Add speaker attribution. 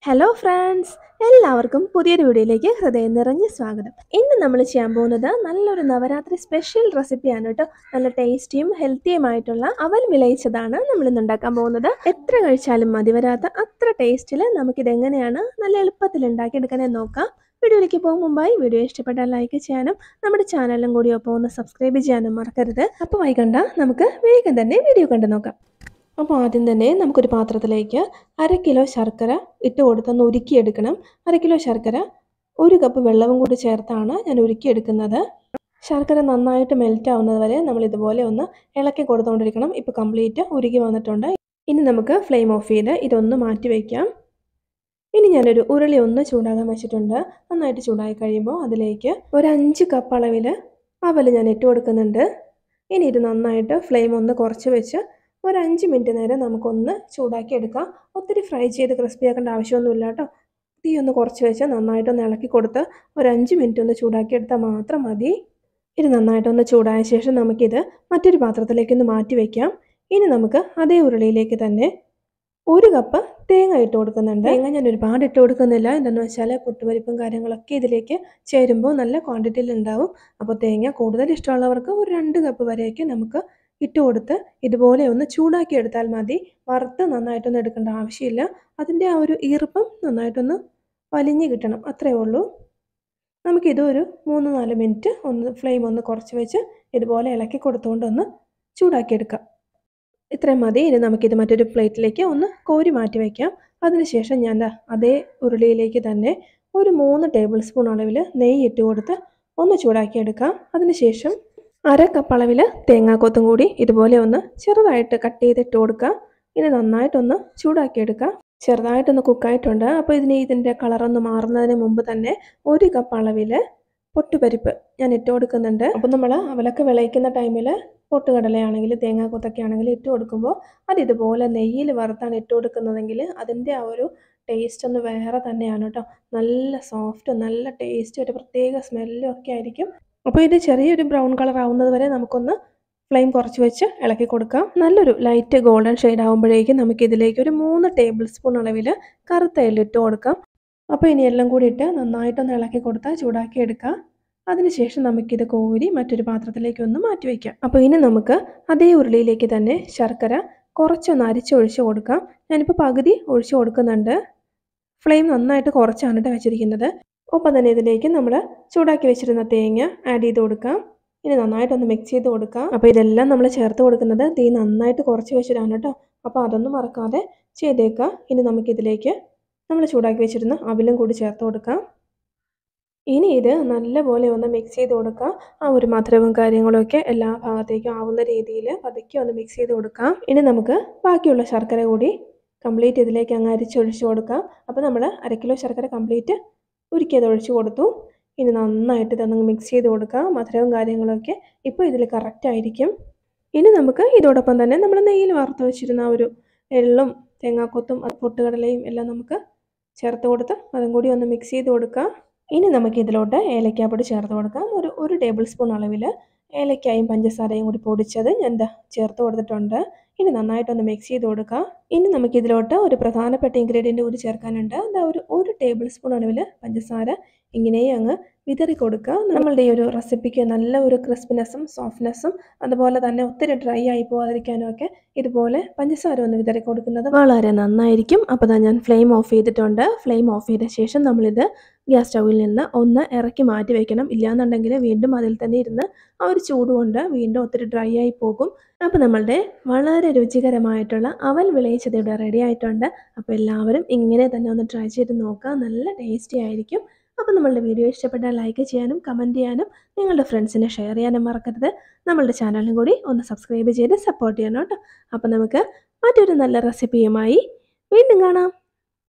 Speaker 1: hello friends എല്ലാവർക്കും പുതിയൊരു വീഡിയോയിലേക്ക് ഹൃദയം നിറഞ്ഞ സ്വാഗതം ഇന്ന് നമ്മൾ ചെയ്യാൻ പോകുന്നത് നല്ലൊരു നവരാത്രി സ്പെഷ്യൽ റെസിപ്പിയാണ് കേട്ടോ നല്ല ടേസ്റ്റിയും ഹെൽത്തിയുമായിട്ടുള്ള അവൽ വിളയിച്ചതാണ് നമ്മൾ ഇന്ന് ഉണ്ടാക്കാൻ പോകുന്നത് എത്ര കഴിച്ചാലും മതി വരാത്ത അത്ര ടേസ്റ്റിൽ നമുക്കിത് എങ്ങനെയാണ് നല്ല എളുപ്പത്തിൽ ഉണ്ടാക്കിയെടുക്കാനെന്ന് നോക്കാം വീഡിയോയിലേക്ക് പോകും മുമ്പായി വീഡിയോ ഇഷ്ടപ്പെട്ടാൽ ലൈക്ക് ചെയ്യാനും നമ്മുടെ ചാനലും കൂടി ഒപ്പം ഒന്ന് സബ്സ്ക്രൈബ് ചെയ്യാനും മറക്കരുത് അപ്പോൾ വൈകണ്ട നമുക്ക് വേഗം തന്നെ വീഡിയോ കണ്ടു നോക്കാം അപ്പോൾ ആദ്യം തന്നെ നമുക്കൊരു പാത്രത്തിലേക്ക് അര കിലോ ശർക്കര ഇട്ട് കൊടുത്തൊന്ന് ഉരുക്കിയെടുക്കണം അര കിലോ ശർക്കര ഒരു കപ്പ് വെള്ളവും കൂടി ചേർത്താണ് ഞാൻ ഉരുക്കിയെടുക്കുന്നത് ശർക്കര നന്നായിട്ട് മെൽറ്റ് ആവുന്നത് വരെ നമ്മൾ ഇതുപോലെ ഒന്ന് ഇളക്കി കൊടുത്തുകൊണ്ടിരിക്കണം ഇപ്പോൾ കംപ്ലീറ്റ് ഉരുക്കി വന്നിട്ടുണ്ട് ഇനി നമുക്ക് ഫ്ലെയിം ഓഫ് ചെയ്ത് ഇതൊന്ന് മാറ്റി വയ്ക്കാം ഇനി ഞാനൊരു ഉരുളി ഒന്ന് ചൂടാകാൻ വെച്ചിട്ടുണ്ട് നന്നായിട്ട് ചൂടായി കഴിയുമ്പോൾ അതിലേക്ക് ഒരു അഞ്ച് കപ്പ് അളവിൽ അവൽ ഞാൻ ഇട്ട് കൊടുക്കുന്നുണ്ട് ഇനി ഇത് നന്നായിട്ട് ഫ്ലെയിം ഒന്ന് കുറച്ച് വെച്ച് ഒരു അഞ്ച് മിനിറ്റ് നേരം നമുക്കൊന്ന് ചൂടാക്കി എടുക്കാം ഒത്തിരി ഫ്രൈ ചെയ്ത് ക്രിസ്പി ആക്കേണ്ട ആവശ്യമൊന്നുമില്ല കേട്ടോ തീ ഒന്ന് കുറച്ച് വെച്ച് നന്നായിട്ടൊന്ന് ഇളക്കി കൊടുത്ത് ഒരു അഞ്ച് മിനിറ്റ് ഒന്ന് ചൂടാക്കി എടുത്താൽ മാത്രം മതി ഇത് നന്നായിട്ടൊന്ന് ചൂടായ ശേഷം നമുക്കിത് മറ്റൊരു പാത്രത്തിലേക്ക് ഒന്ന് മാറ്റി വയ്ക്കാം ഇനി നമുക്ക് അതേ ഉരുളിയിലേക്ക് തന്നെ ഒരു കപ്പ് തേങ്ങ ഇട്ട് കൊടുക്കുന്നുണ്ട് തേങ്ങ ഞാൻ ഒരുപാട് ഇട്ട് കൊടുക്കുന്നില്ല എന്താണെന്ന് വെച്ചാൽ പൊട്ടുപരിപ്പും കാര്യങ്ങളൊക്കെ ഇതിലേക്ക് ചേരുമ്പോൾ നല്ല ക്വാണ്ടിറ്റിയിൽ ഉണ്ടാവും അപ്പോൾ തേങ്ങ കൂടുതൽ ഇഷ്ടമുള്ളവർക്ക് ഒരു രണ്ട് കപ്പ് വരെയൊക്കെ നമുക്ക് ഇട്ട് കൊടുത്ത് ഇതുപോലെ ഒന്ന് ചൂടാക്കി എടുത്താൽ മതി വറുത്ത് നന്നായിട്ടൊന്നും എടുക്കേണ്ട ആവശ്യമില്ല അതിൻ്റെ ആ ഒരു ഈർപ്പം നന്നായിട്ടൊന്ന് വലിഞ്ഞ് കിട്ടണം അത്രയേ ഉള്ളൂ നമുക്കിത് ഒരു മൂന്ന് നാല് മിനിറ്റ് ഒന്ന് ഫ്ലെയിം ഒന്ന് കുറച്ച് വെച്ച് ഇതുപോലെ ഇളക്കി കൊടുത്തുകൊണ്ടൊന്ന് ചൂടാക്കിയെടുക്കാം ഇത്രയും മതി ഇനി നമുക്കിത് മറ്റൊരു പ്ലേറ്റിലേക്ക് ഒന്ന് കോരി മാറ്റി വയ്ക്കാം അതിനുശേഷം ഞാൻ ദാ അതേ ഉരുളിയിലേക്ക് തന്നെ ഒരു മൂന്ന് ടേബിൾ സ്പൂൺ അളവിൽ നെയ്യ് ഇട്ട് കൊടുത്ത് ഒന്ന് ചൂടാക്കിയെടുക്കാം അതിനുശേഷം അര കപ്പ് അളവിൽ തേങ്ങാക്കൊത്തും കൂടി ഇതുപോലെ ഒന്ന് ചെറുതായിട്ട് കട്ട് ചെയ്തിട്ട് കൊടുക്കുക ഇനി നന്നായിട്ടൊന്ന് ചൂടാക്കിയെടുക്കുക ചെറുതായിട്ടൊന്ന് കുക്കായിട്ടുണ്ട് അപ്പോൾ ഇതിന് ഇതിൻ്റെ കളറൊന്ന് മാറുന്നതിന് മുമ്പ് തന്നെ ഒരു കപ്പ് അളവിൽ പൊട്ടുപരിപ്പ് ഞാൻ ഇട്ട് കൊടുക്കുന്നുണ്ട് അപ്പോൾ നമ്മൾ അവലൊക്കെ വിളയിക്കുന്ന ടൈമിൽ പൊട്ടുകടലയാണെങ്കിൽ തേങ്ങാക്കൊത്തൊക്കെ ആണെങ്കിൽ ഇട്ട് കൊടുക്കുമ്പോൾ അത് ഇതുപോലെ നെയ്യിൽ വറുത്താണ് ഇട്ട് കൊടുക്കുന്നതെങ്കിൽ അതിൻ്റെ ആ ഒരു ടേസ്റ്റ് ഒന്ന് വേറെ തന്നെയാണ് കേട്ടോ നല്ല സോഫ്റ്റ് നല്ല ടേസ്റ്റ് ഒരു പ്രത്യേക സ്മെല്ലും ഒക്കെ ആയിരിക്കും അപ്പോൾ ഇത് ചെറിയൊരു ബ്രൗൺ കളർ ആവുന്നത് വരെ നമുക്കൊന്ന് ഫ്ലെയിം കുറച്ച് വെച്ച് ഇളക്കി കൊടുക്കാം നല്ലൊരു ലൈറ്റ് ഗോൾഡൻ ഷെയ്ഡ് ആകുമ്പോഴേക്കും നമുക്ക് ഇതിലേക്ക് ഒരു മൂന്ന് ടേബിൾ സ്പൂൺ അളവിൽ കറുത്ത എള്ളിട്ട് കൊടുക്കാം അപ്പോൾ ഇനി എല്ലാം കൂടി ഇട്ട് നന്നായിട്ടൊന്ന് ഇളക്കി കൊടുത്താൽ ചൂടാക്കി എടുക്കാം അതിനുശേഷം നമുക്കിത് കോരി മറ്റൊരു പാത്രത്തിലേക്ക് ഒന്ന് മാറ്റി വയ്ക്കാം അപ്പോൾ ഇനി നമുക്ക് അതേ ഉരുളിയിലേക്ക് തന്നെ ശർക്കര കുറച്ചൊന്ന് അരിച്ചൊഴിച്ച് കൊടുക്കാം ഞാനിപ്പോൾ പകുതി ഒഴിച്ച് കൊടുക്കുന്നുണ്ട് ഫ്ലെയിം നന്നായിട്ട് കുറച്ചാണ് കേട്ടോ വെച്ചിരിക്കുന്നത് ഒപ്പം തന്നെ ഇതിലേക്ക് നമ്മൾ ചൂടാക്കി വെച്ചിരുന്ന തേങ്ങ ആഡ് ചെയ്ത് കൊടുക്കാം ഇനി നന്നായിട്ടൊന്ന് മിക്സ് ചെയ്ത് കൊടുക്കാം അപ്പോൾ ഇതെല്ലാം നമ്മൾ ചേർത്ത് കൊടുക്കുന്നത് തീ നന്നായിട്ട് കുറച്ച് വെച്ചിട്ടാണ് കേട്ടോ അപ്പോൾ അതൊന്നും മറക്കാതെ ചെയ്തേക്കാം ഇനി നമുക്കിതിലേക്ക് നമ്മൾ ചൂടാക്കി വെച്ചിരുന്ന അവിലും കൂടി ചേർത്ത് കൊടുക്കാം ഇനി ഇത് നല്ലപോലെ ഒന്ന് മിക്സ് ചെയ്ത് കൊടുക്കാം ആ ഒരു മധുരവും കാര്യങ്ങളും ഒക്കെ എല്ലാ ഭാഗത്തേക്കും ആവുന്ന രീതിയിൽ പതുക്കെ ഒന്ന് മിക്സ് ചെയ്ത് കൊടുക്കാം ഇനി നമുക്ക് ബാക്കിയുള്ള ശർക്കര കൂടി കംപ്ലീറ്റ് ഇതിലേക്ക് അങ്ങ് അരിച്ചൊഴിച്ച് കൊടുക്കാം അപ്പോൾ നമ്മൾ അര കിലോ ശർക്കര കംപ്ലീറ്റ് ഉരുക്കിയത് ഒഴിച്ച് കൊടുത്തു ഇനി നന്നായിട്ട് ഇതൊന്ന് മിക്സ് ചെയ്ത് കൊടുക്കുക മധുരവും കാര്യങ്ങളൊക്കെ ഇപ്പോൾ ഇതിൽ കറക്റ്റ് ആയിരിക്കും ഇനി നമുക്ക് ഇതോടൊപ്പം തന്നെ നമ്മൾ നെയ്യിൽ വറുത്ത് വെച്ചിരുന്ന ആ ഒരു എള്ളും തേങ്ങാക്കൊത്തും പൊട്ടുകടലയും എല്ലാം നമുക്ക് ചേർത്ത് കൊടുത്ത് അതും കൂടി ഒന്ന് മിക്സ് ചെയ്ത് കൊടുക്കുക ഇനി നമുക്ക് ഇതിലോട്ട് ഏലക്കാപ്പൊടി ചേർത്ത് കൊടുക്കാം ഒരു ഒരു ടേബിൾ സ്പൂൺ അളവിൽ ഏലക്കായും പഞ്ചസാരയും കൂടി പൊടിച്ചത് ഞാൻ എന്താ ചേർത്ത് കൊടുത്തിട്ടുണ്ട് ഇനി നന്നായിട്ടൊന്ന് മിക്സ് ചെയ്ത് കൊടുക്കുക ഇനി നമുക്ക് ഇതിലോട്ട് ഒരു പ്രധാനപ്പെട്ട ഇൻഗ്രീഡിയൻ്റ് കൂടി ചേർക്കാനുണ്ട് എന്താ ഒരു ഒരു ടേബിൾ സ്പൂൺ അളവിൽ പഞ്ചസാര ഇങ്ങനെയും അങ്ങ് വിതറി കൊടുക്കുക നമ്മളുടെ ഈ ഒരു റെസിപ്പിക്ക് നല്ല ഒരു ക്രിസ്പിനെസ്സും സോഫ്റ്റ്നെസ്സും അതുപോലെ തന്നെ ഒത്തിരി ഡ്രൈ ആയി പോകാതിരിക്കാനും ഒക്കെ ഇതുപോലെ പഞ്ചസാര ഒന്ന് വിതറി കൊടുക്കുന്നത് വളരെ നന്നായിരിക്കും അപ്പോൾ ഞാൻ ഫ്ലെയിം ഓഫ് ചെയ്തിട്ടുണ്ട് ഫ്ലെയിം ഓഫ് ചെയ്ത ശേഷം നമ്മളിത് ഗ്യാസ് സ്റ്റൗവിൽ നിന്ന് ഒന്ന് ഇറക്കി മാറ്റി വെക്കണം ഇല്ലാന്നുണ്ടെങ്കിൽ വീണ്ടും അതിൽ തന്നെ ഇരുന്ന് ആ ഒരു ചൂട് കൊണ്ട് വീണ്ടും ഒത്തിരി ഡ്രൈ ആയി പോകും അപ്പോൾ നമ്മളുടെ വളരെ രുചികരമായിട്ടുള്ള അവൽ വിളയിച്ചത് ഇവിടെ റെഡി ആയിട്ടുണ്ട് അപ്പോൾ എല്ലാവരും ഇങ്ങനെ തന്നെ ഒന്ന് ട്രൈ ചെയ്ത് നോക്കുക നല്ല ടേസ്റ്റി ആയിരിക്കും അപ്പോൾ നമ്മളുടെ വീഡിയോ ഇഷ്ടപ്പെട്ടാൽ ലൈക്ക് ചെയ്യാനും കമൻറ്റ് ചെയ്യാനും നിങ്ങളുടെ ഫ്രണ്ട്സിനെ ഷെയർ ചെയ്യാനും മറക്കരുത് നമ്മളുടെ ചാനലും കൂടി ഒന്ന് സബ്സ്ക്രൈബ് ചെയ്ത് സപ്പോർട്ട് ചെയ്യണം കേട്ടോ അപ്പോൾ നമുക്ക് മറ്റൊരു നല്ല റെസിപ്പിയുമായി വീണ്ടും കാണാം